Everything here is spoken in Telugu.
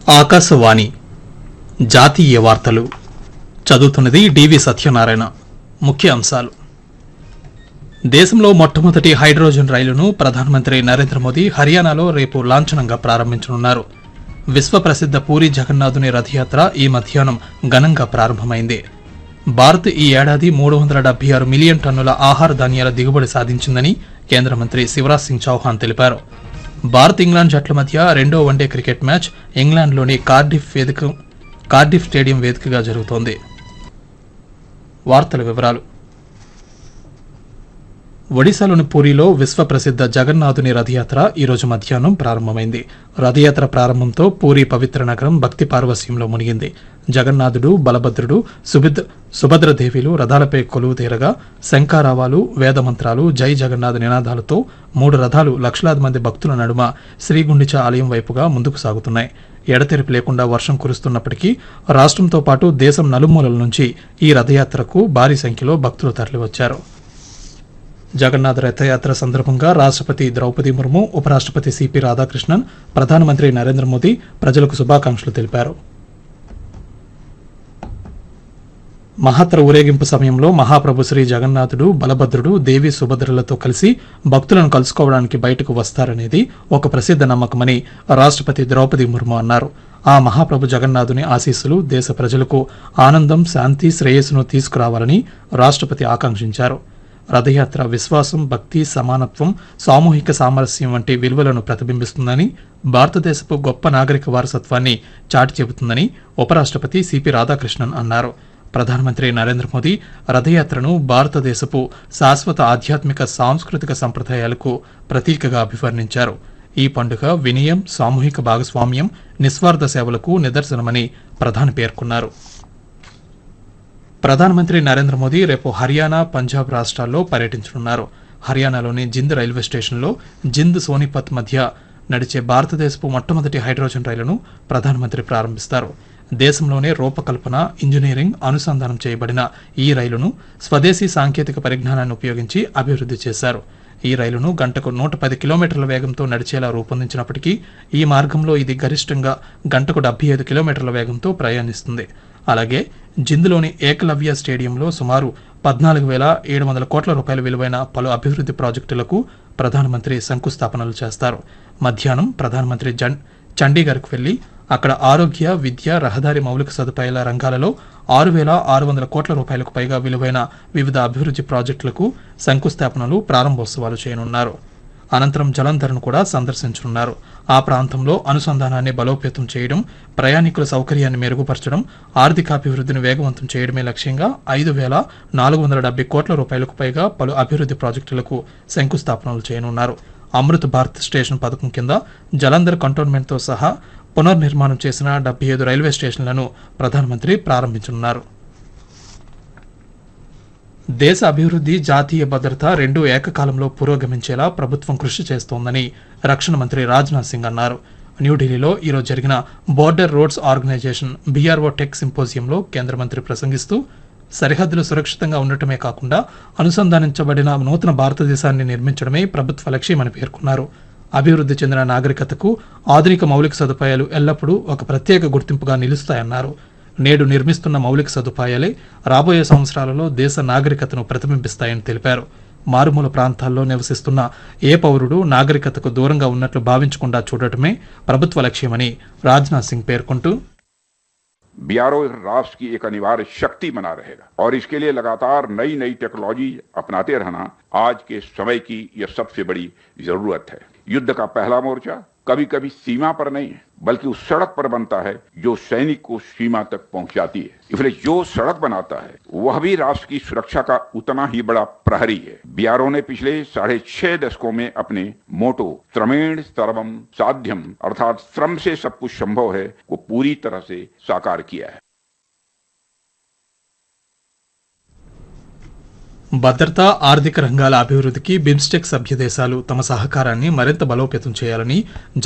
ఆకాశవాణి జాతీయ వార్తలు చదువుతున్నది డివి సత్యనారాయణ ముఖ్య అంశాలు దేశంలో మొట్టమొదటి హైడ్రోజన్ రైలును ప్రధానమంత్రి నరేంద్ర మోదీ హర్యానాలో రేపు లాంఛనంగా ప్రారంభించనున్నారు విశ్వ ప్రసిద్ధ పూరి జగన్నాథుని రథయాత్ర ఈ మధ్యాహ్నం ఘనంగా ప్రారంభమైంది భారత్ ఈ ఏడాది మూడు వందల డెబ్బై ఆరు మిలియన్ టన్నుల ఆహార ధాన్యాల దిగుబడి సాధించిందని కేంద్ర మంత్రి శివరాజ్ సింగ్ చౌహాన్ తెలిపారు భారత్ ఇంగ్లాండ్ జట్ల మధ్య రెండో వన్డే క్రికెట్ మ్యాచ్ ఇంగ్లాండ్లోని కార్డిఫ్ వేదిక కార్డిఫ్ స్టేడియం వేదికగా జరుగుతోంది వార్తల వివరాలు ఒడిశాలోని పూరిలో విశ్వ ప్రసిద్ధ జగన్నాథుని రథయాత్ర ఈ రోజు మధ్యాహ్నం ప్రారంభమైంది రథయాత్ర ప్రారంభంతో పూరి పవిత్ర నగరం భక్తి పార్వస్యంలో మునిగింది జగన్నాథుడు బలభద్రుడు సుభిద్ సుభద్రదేవిలు రథాలపై కొలువు తీరగా శంఖారావాలు వేదమంత్రాలు జై జగన్నాథ్ నినాదాలతో మూడు రథాలు లక్షలాది మంది భక్తుల నడుమ శ్రీగుండిచ ఆలయం వైపుగా ముందుకు సాగుతున్నాయి ఎడతెరిపి లేకుండా వర్షం కురుస్తున్నప్పటికీ రాష్ట్రంతో పాటు దేశం నలుమూలల నుంచి ఈ రథయాత్రకు భారీ సంఖ్యలో భక్తులు తరలివచ్చారు జగన్నాథ్ రథయాత్ర సందర్భంగా రాష్ట్రపతి ద్రౌపది ముర్ము ఉపరాష్ట్రపతి సిపి రాధాకృష్ణన్ ప్రధానమంత్రి నరేంద్ర మోదీ ప్రజలకు శుభాకాంక్షలు తెలిపారు మహాత్తర ఊరేగింపు సమయంలో మహాప్రభు శ్రీ జగన్నాథుడు బలభద్రుడు దేవి సుభద్రలతో కలిసి భక్తులను కలుసుకోవడానికి బయటకు వస్తారనేది ఒక ప్రసిద్ధ నమ్మకమని రాష్ట్రపతి ద్రౌపది ముర్ము అన్నారు ఆ మహాప్రభు జగన్నాథుని ఆశీస్సులు దేశ ప్రజలకు ఆనందం శాంతి శ్రేయస్సును తీసుకురావాలని రాష్ట్రపతి ఆకాంక్షించారు రథయాత్ర విశ్వాసం భక్తి సమానత్వం సామూహిక సామరస్యం వంటి విలువలను ప్రతిబింబిస్తుందని భారతదేశపు గొప్ప నాగరిక వారసత్వాన్ని చాటి చెబుతుందని ఉపరాష్ట్రపతి సిపి రాధాకృష్ణన్ అన్నారు ప్రధానమంత్రి నరేంద్ర మోదీ రథయాత్రను భారతదేశపు శాశ్వత ఆధ్యాత్మిక సాంస్కృతిక సంప్రదాయాలకు ప్రతీకగా అభివర్ణించారు ఈ పండుగ వినయం సామూహిక భాగస్వామ్యం నిస్వార్థ సేవలకు నిదర్శనమని ప్రధాని పేర్కొన్నారు ప్రధానమంత్రి నరేంద్ర మోదీ రేపు హర్యానా పంజాబ్ రాష్ట్రాల్లో పర్యటించనున్నారు హర్యానాలోని జింద్ రైల్వే స్టేషన్లో జింద్ సోనిపత్ మధ్య నడిచే భారతదేశపు మొట్టమొదటి హైడ్రోజన్ రైలును ప్రధానమంత్రి ప్రారంభిస్తారు దేశంలోనే రూపకల్పన ఇంజనీరింగ్ అనుసంధానం చేయబడిన ఈ రైలును స్వదేశీ సాంకేతిక పరిజ్ఞానాన్ని ఉపయోగించి అభివృద్ధి చేశారు ఈ రైలును గంటకు నూట పది కిలోమీటర్ల వేగంతో నడిచేలా రూపొందించినప్పటికీ ఈ మార్గంలో ఇది గరిష్టంగా గంటకు డెబ్బై ఐదు కిలోమీటర్ల వేగంతో ప్రయాణిస్తుంది అలాగే జింద్లోని ఏకలవ్య స్టేడియంలో సుమారు పద్నాలుగు వేల ఏడు వందల కోట్ల రూపాయల విలువైన పలు అభివృద్ధి ప్రాజెక్టులకు ప్రధానమంత్రి శంకుస్థాపనలు చేస్తారు మధ్యాహ్నం ప్రధానమంత్రి జన్ చండీగఢ్కు వెళ్లి అక్కడ ఆరోగ్య విద్య రహదారి మౌలిక సదుపాయాల రంగాలలో ఆరు వేల ఆరు వందల కోట్ల రూపాయలకు పైగా విలువైన వివిధ అభివృద్ధి ప్రాజెక్టులకు శంకుస్థాపనలు ప్రారంభోత్సవాలు చేయనున్నారు అనంతరం జలంధర్ను కూడా సందర్శించనున్నారు ఆ ప్రాంతంలో అనుసంధానాన్ని బలోపేతం చేయడం ప్రయాణికుల సౌకర్యాన్ని మెరుగుపరచడం ఆర్థికాభివృద్ధిని వేగవంతం చేయడమే లక్ష్యంగా ఐదు వేల నాలుగు వందల డెబ్బై కోట్ల రూపాయలకు పైగా పలు అభివృద్ధి ప్రాజెక్టులకు శంకుస్థాపనలు చేయనున్నారు అమృత్ భారత్ స్టేషన్ పథకం కింద జలంధర్ కంటోన్మెంట్తో సహా పునర్నిర్మాణం చేసిన డెబ్బై ఐదు రైల్వే స్టేషన్లను ప్రధానమంత్రి ప్రారంభించనున్నారు దేశ అభివృద్ధి జాతీయ భద్రత రెండు ఏకకాలంలో పురోగమించేలా ప్రభుత్వం కృషి చేస్తోందని రక్షణ మంత్రి రాజ్నాథ్ సింగ్ అన్నారు న్యూఢిల్లీలో ఈరోజు జరిగిన border roads organisation BRO tech సింపోజియంలో కేంద్ర మంత్రి ప్రసంగిస్తూ సరిహద్దులు సురక్షితంగా ఉండటమే కాకుండా అనుసంధానించబడిన నూతన భారతదేశాన్ని నిర్మించడమే ప్రభుత్వ లక్ష్యమని పేర్కొన్నారు అభివృద్ధి చెందిన నాగరికతకు ఆధునిక మౌలిక సదుపాయాలు ఎల్లప్పుడూ ఒక ప్రత్యేక గుర్తింపుగా నిలుస్తాయన్నారు నేడు నిర్మిస్తున్న మౌలిక సదుపాయాలే రాబోయే సంవత్సరాలలో దేశ నాగరికతను ప్రతిబింబిస్తాయని తెలిపారు మారుమూల ప్రాంతాల్లో నివసిస్తున్న ఏ పౌరుడు నాగరికతకు దూరంగా ఉన్నట్లు భావించకుండా చూడటమే ప్రభుత్వ లక్ష్యమని రాజ్నాథ్ సింగ్ పేర్కొంటూ बीआरओ राष्ट्र की एक अनिवार्य शक्ति बना रहेगा और इसके लिए लगातार नई नई टेक्नोलॉजी अपनाते रहना आज के समय की यह सबसे बड़ी जरूरत है युद्ध का पहला मोर्चा कभी कभी सीमा पर नहीं है बल्कि उस सड़क पर बनता है जो सैनिक को सीमा तक पहुंचाती है इसलिए जो सड़क बनाता है वह भी राष्ट्र की सुरक्षा का उतना ही बड़ा प्रहरी है बीआरओ ने पिछले साढ़े छह दशकों में अपने मोटो त्रमेण सर्वम साध्यम अर्थात श्रम से सब कुछ संभव है को पूरी तरह से साकार किया है భద్రత ఆర్థిక రంగాల అభివృద్ధికి బిమ్స్టెక్ సభ్య దేశాలు తమ సహకారాన్ని మరింత బలోపేతం చేయాలని